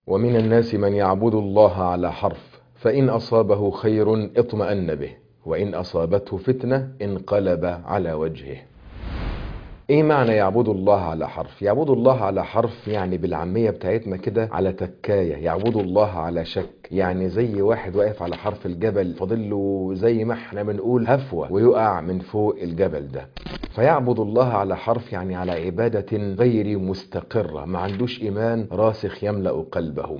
ومن الناس من يعبد الله على حرف فإن أصابه خير اطمأن به وإن أصابته فتنة انقلب على وجهه ايه معنى يعبد الله على حرف يعبد الله على حرف يعني بالعامية بتاعتنا كده على تكاية يعبد الله على شك يعني زي واحد واقف على حرف الجبل فاضل له زي ما احنا بنقول هفوة ويقع من فوق الجبل ده فيعبد الله على حرف يعني على عبادة غير مستقرة ما عندوش إيمان راسخ يملأ قلبه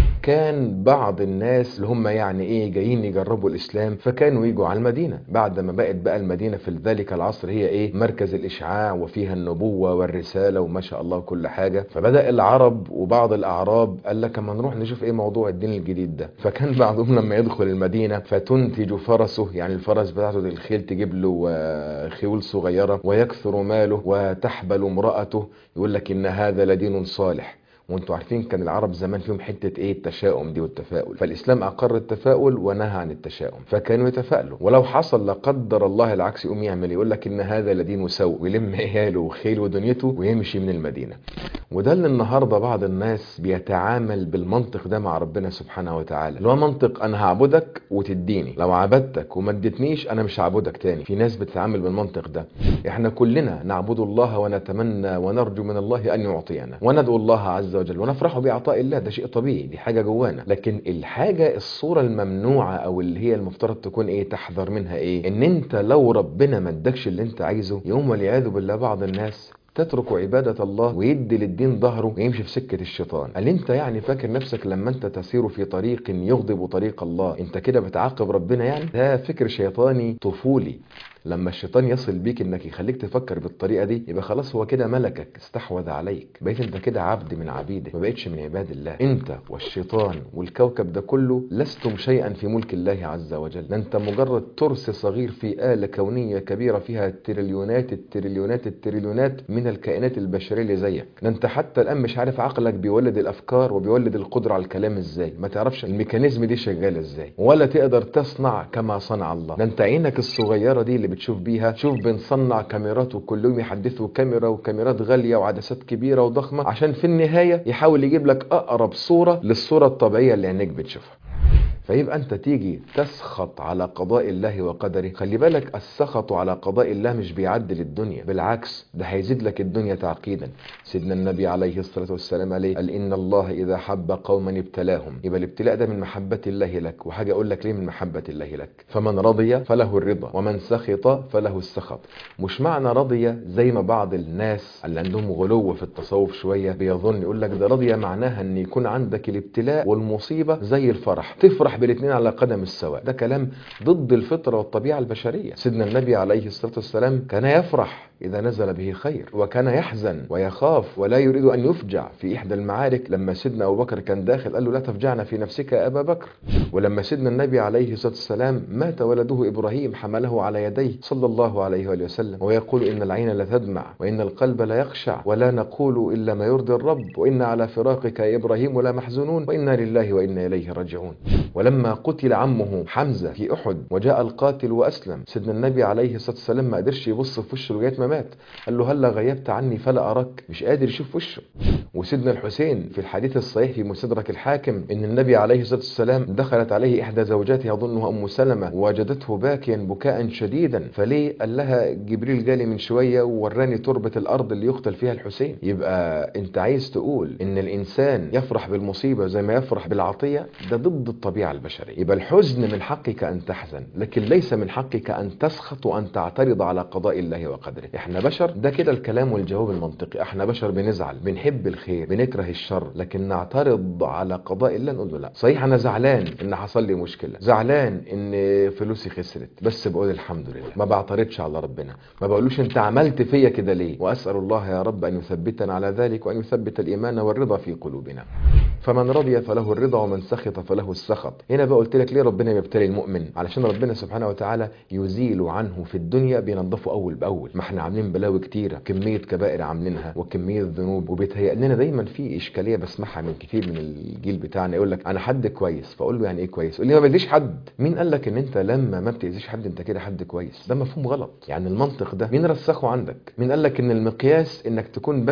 كان بعض الناس اللي هم يعني ايه جايين يجربوا الاسلام فكانوا يجوا على المدينه بعد ما بقت بقى المدينه في ذلك العصر هي ايه مركز الاشعاع وفيها النبوه والرساله وما شاء الله كل حاجه فبدا العرب وبعض الاعراب قال لك اما نروح نشوف ايه موضوع الدين الجديد ده فكان بعضهم لما يدخل المدينه فتنتج فرسه يعني الفرس بتاعته دي الخيل تجيب له خيول صغيره ويكثر ماله وتحبل امراته يقول لك ان هذا لدين صالح وانتوا عارفين كان العرب زمان فيهم حته ايه التشاؤم دي والتفاؤل فالاسلام اقر التفاؤل ونهى عن التشاؤم فكانوا يتفائلوا ولو حصل لا قدر الله العكس يقوم يعمل يقول لك ان هذا لدين سوء ويلم عياله وخيل ودنيته ويمشي من المدينه وده اللي النهارده بعض الناس بيتعامل بالمنطق ده مع ربنا سبحانه وتعالى اللي هو منطق انا هعبدك وتديني لو عبدتك وما اديتنيش انا مش هعبدك تاني في ناس بتتعامل بالمنطق ده احنا كلنا نعبد الله ونتمنى ونرجو من الله ان يعطينا وندعو الله عز وجل ونفرح بعطاء الله ده شيء طبيعي دي حاجه جوانا لكن الحاجه الصوره الممنوعه او اللي هي المفترض تكون ايه تحذر منها ايه ان انت لو ربنا ما ادكش اللي انت عايزه يوم والعياذ بالله بعض الناس تترك عبادة الله ويدي للدين ظهره ويمشي في سكة الشيطان قال انت يعني فاكر نفسك لما انت تسير في طريق يغضب طريق الله انت كده بتعاقب ربنا يعني ده فكر شيطاني طفولي لما الشيطان يصل بيك انك يخليك تفكر بالطريقه دي يبقى خلاص هو كده ملكك استحوذ عليك بقيت انت كده عبد من عبيده ما بقتش من عباد الله انت والشيطان والكوكب ده كله لستم شيئا في ملك الله عز وجل ده انت مجرد ترس صغير في آلة كونية كبيرة فيها تريليونات التريليونات التريليونات من الكائنات البشرية اللي زيك ده انت حتى الان مش عارف عقلك بيولد الافكار وبيولد القدرة على الكلام ازاي ما تعرفش الميكانيزم دي شغالة ازاي ولا تقدر تصنع كما صنع الله ده انت عينك الصغيرة دي اللي بتشوف بيها شوف بنصنع كاميرات وكل يوم يحدثوا كاميرا وكاميرات غاليه وعدسات كبيره وضخمه عشان في النهايه يحاول يجيب لك اقرب صوره للصوره الطبيعيه اللي عينيك بتشوفها فيبقى انت تيجي تسخط على قضاء الله وقدره خلي بالك السخط على قضاء الله مش بيعدل الدنيا بالعكس ده هيزيد لك الدنيا تعقيدا سيدنا النبي عليه الصلاه والسلام عليه قال ان الله اذا حب قوما ابتلاهم يبقى الابتلاء ده من محبه الله لك وحاجه اقول لك ليه من محبه الله لك فمن رضي فله الرضا ومن سخط فله السخط مش معنى رضي زي ما بعض الناس اللي عندهم غلو في التصوف شويه بيظن يقول لك ده رضي معناها ان يكون عندك الابتلاء والمصيبه زي الفرح تفرح بالاثنين على قدم السواء ده كلام ضد الفطره والطبيعه البشريه سيدنا النبي عليه الصلاه والسلام كان يفرح اذا نزل به خير وكان يحزن ويخاف ولا يريد ان يفجع في احدى المعارك لما سيدنا ابو بكر كان داخل قال له لا تفجعنا في نفسك يا ابا بكر ولما سيدنا النبي عليه الصلاه والسلام مات ولده ابراهيم حمله على يديه صلى الله عليه واله وسلم ويقول ان العين لتدمع وان القلب لا يخشع ولا نقول الا ما يرضي الرب وان على فراقك يا ابراهيم لا محزونون وانا لله وانا اليه راجعون ولما قتل عمه حمزه في احد وجاء القاتل واسلم سيدنا النبي عليه الصلاه والسلام ما قدرش يبص في وشه لغايه ما مات قال له هلا غيبت عني فلا اراك مش قادر يشوف وشه وسيدنا الحسين في الحديث الصحيح في مستدرك الحاكم ان النبي عليه الصلاه والسلام دخلت عليه احدى زوجاته اظنها ام سلمه ووجدته باكيا بكاء شديدا فليه قال لها جبريل جالي من شويه ووراني تربه الارض اللي يقتل فيها الحسين يبقى انت عايز تقول ان الانسان يفرح بالمصيبه زي ما يفرح بالعطيه ده ضد الطبيعه البشريه يبقى الحزن من حقك ان تحزن لكن ليس من حقك ان تسخط وان تعترض على قضاء الله وقدره احنا بشر ده كده الكلام والجواب المنطقي احنا بشر بنزعل بنحب الخير بنكره الشر لكن نعترض على قضاء الله نقول له لا صحيح انا زعلان ان حصل لي مشكله زعلان ان فلوسي خسرت بس بقول الحمد لله ما بعترضش على ربنا ما بقولوش انت عملت فيا كده ليه واسال الله يا رب ان يثبتنا على ذلك وان يثبت الايمان والرضا في قلوبنا فمن رضي فله الرضا ومن سخط فله السخط هنا بقى قلت لك ليه ربنا بيبتلي المؤمن علشان ربنا سبحانه وتعالى يزيل عنه في الدنيا بينضفه اول باول ما احنا عاملين بلاوي كتيره كميه كبائر عاملينها وكميه ذنوب وبيتهيأ لنا دايما في اشكاليه بسمعها من كتير من الجيل بتاعنا يقول لك انا حد كويس فاقول له يعني ايه كويس يقول لي ما بأذيش حد مين قال لك ان انت لما ما بتأذيش حد انت كده حد كويس ده مفهوم غلط يعني المنطق ده مين رسخه عندك مين قال لك ان المقياس انك تكون بس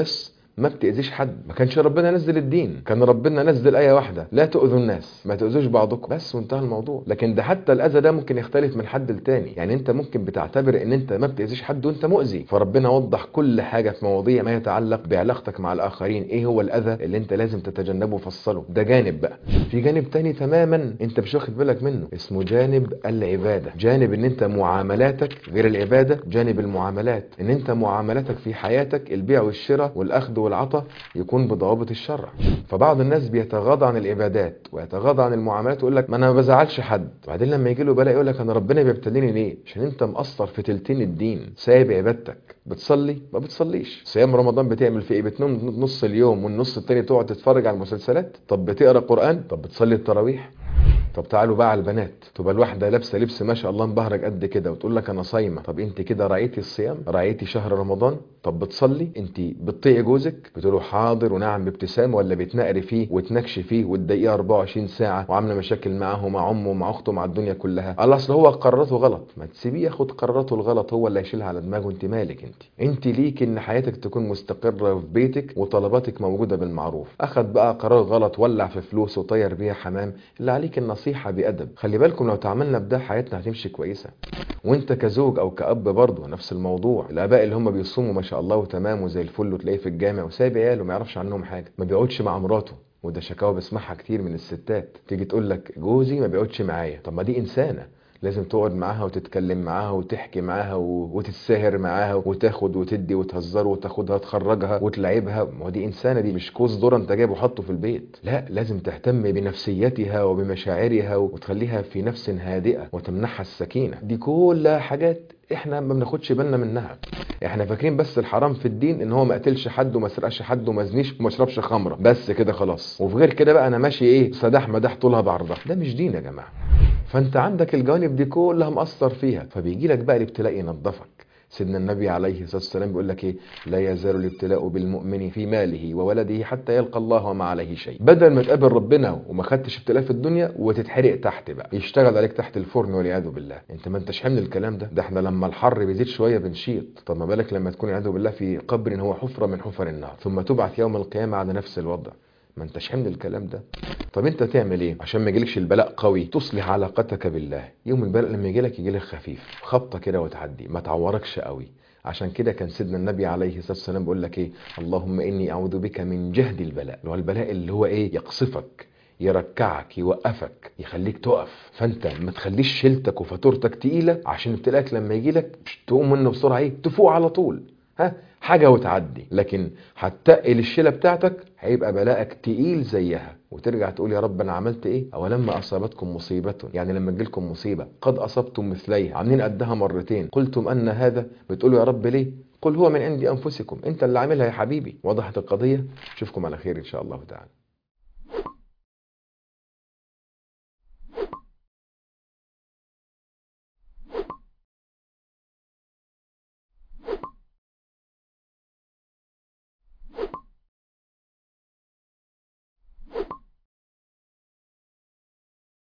ما بتاذيش حد ما كانش ربنا نزل الدين كان ربنا نزل ايه واحده لا تؤذوا الناس ما تؤذوش بعضكم بس وانتهى الموضوع لكن ده حتى الاذى ده ممكن يختلف من حد لتاني يعني انت ممكن بتعتبر ان انت ما بتاذيش حد وانت مؤذي فربنا وضح كل حاجه في مواضيع ما يتعلق بعلاقتك مع الاخرين ايه هو الاذى اللي انت لازم تتجنبه وفصله ده جانب بقى في جانب تاني تماما انت مش واخد بالك منه اسمه جانب العباده جانب ان انت معاملاتك غير العباده جانب المعاملات ان انت معاملاتك في حياتك البيع والشراء والاخذ والعطاء يكون بضوابط الشرع فبعض الناس بيتغاضى عن العبادات ويتغاضى عن المعاملات ويقول لك ما انا ما بزعلش حد بعدين لما يجي له بلاء يقول لك انا ربنا بيبتليني ليه عشان انت مقصر في تلتين الدين سايب عبادتك بتصلي ما بتصليش صيام رمضان بتعمل في ايه بتنام نص اليوم والنص التاني تقعد تتفرج على المسلسلات طب بتقرا قران طب بتصلي التراويح طب تعالوا بقى على البنات تبقى الواحده لابسه لبس ما شاء الله مبهرج قد كده وتقول لك انا صايمه طب انت كده راعيتي الصيام راعيتي شهر رمضان طب بتصلي انت بتطيعي جوزك بتقول له حاضر ونعم بابتسامه ولا بتنقري فيه وتنكشي فيه وتضايقيه 24 ساعه وعامله مشاكل معاه ومع امه ومع اخته ومع الدنيا كلها الله اصل هو قراراته غلط ما تسيبيه ياخد قراراته الغلط هو اللي هيشيلها على دماغه انت مالك انت انت ليك ان حياتك تكون مستقره في بيتك وطلباتك موجوده بالمعروف اخد بقى قرار غلط ولع في فلوس وطير بيها حمام اللي عليك النصيحه بادب خلي بالكم لو تعاملنا بده حياتنا هتمشي كويسه وانت كزوج او كاب برضه نفس الموضوع الاباء اللي هم بيصوموا ما شاء الله وتمام وزي الفل وتلاقيه في الجامع وسايب عياله ما يعرفش عنهم حاجه ما بيقعدش مع مراته وده شكاوى بسمعها كتير من الستات تيجي تقول لك جوزي ما بيقعدش معايا طب ما دي انسانه لازم تقعد معاها وتتكلم معاها وتحكي معاها و... وتتساهر معاها وتاخد وتدي وتهزر وتاخدها تخرجها وتلعبها ما هو دي انسانه دي مش كوز ذره انت جايبه وحطه في البيت لا لازم تهتم بنفسيتها وبمشاعرها وتخليها في نفس هادئه وتمنحها السكينه دي كلها حاجات احنا ما بناخدش بالنا منها احنا فاكرين بس الحرام في الدين ان هو ما قتلش حد وما سرقش حد وما زنيش وما شربش خمره بس كده خلاص وفي غير كده بقى انا ماشي ايه سداح مداح طولها بعرضها ده مش دين يا جماعه فانت عندك الجوانب دي كلها مأثر فيها فبيجي لك بقى الابتلاء ينظفك سيدنا النبي عليه الصلاه والسلام بيقول لك ايه لا يزال الابتلاء بالمؤمن في ماله وولده حتى يلقى الله وما عليه شيء بدل ما تقابل ربنا وما خدتش ابتلاء في الدنيا وتتحرق تحت بقى يشتغل عليك تحت الفرن والعياذ بالله انت ما انتش حمل الكلام ده ده احنا لما الحر بيزيد شويه بنشيط طب ما بالك لما تكون والعياذ بالله في قبر هو حفره من حفر النار ثم تبعث يوم القيامه على نفس الوضع ما انتش حمل الكلام ده طب انت تعمل ايه عشان ما يجيلكش البلاء قوي تصلح علاقتك بالله يوم البلاء لما يجيلك يجيلك خفيف خبطه كده وتعدي ما تعوركش قوي عشان كده كان سيدنا النبي عليه الصلاه والسلام بيقول لك ايه اللهم اني اعوذ بك من جهد البلاء اللي هو البلاء اللي هو ايه يقصفك يركعك يوقفك يخليك تقف فانت ما تخليش شيلتك وفاتورتك تقيله عشان ابتلاءك لما يجي لك تقوم منه بسرعه ايه تفوق على طول ها حاجه وتعدي لكن هتقل الشيله بتاعتك هيبقى بلاءك تقيل زيها وترجع تقول يا رب انا عملت ايه اولما اصابتكم مصيبه يعني لما تجيلكم مصيبه قد اصبتم مثليها عاملين قدها مرتين قلتم ان هذا بتقولوا يا رب ليه قل هو من عند انفسكم انت اللي عاملها يا حبيبي وضحت القضيه اشوفكم على خير ان شاء الله تعالى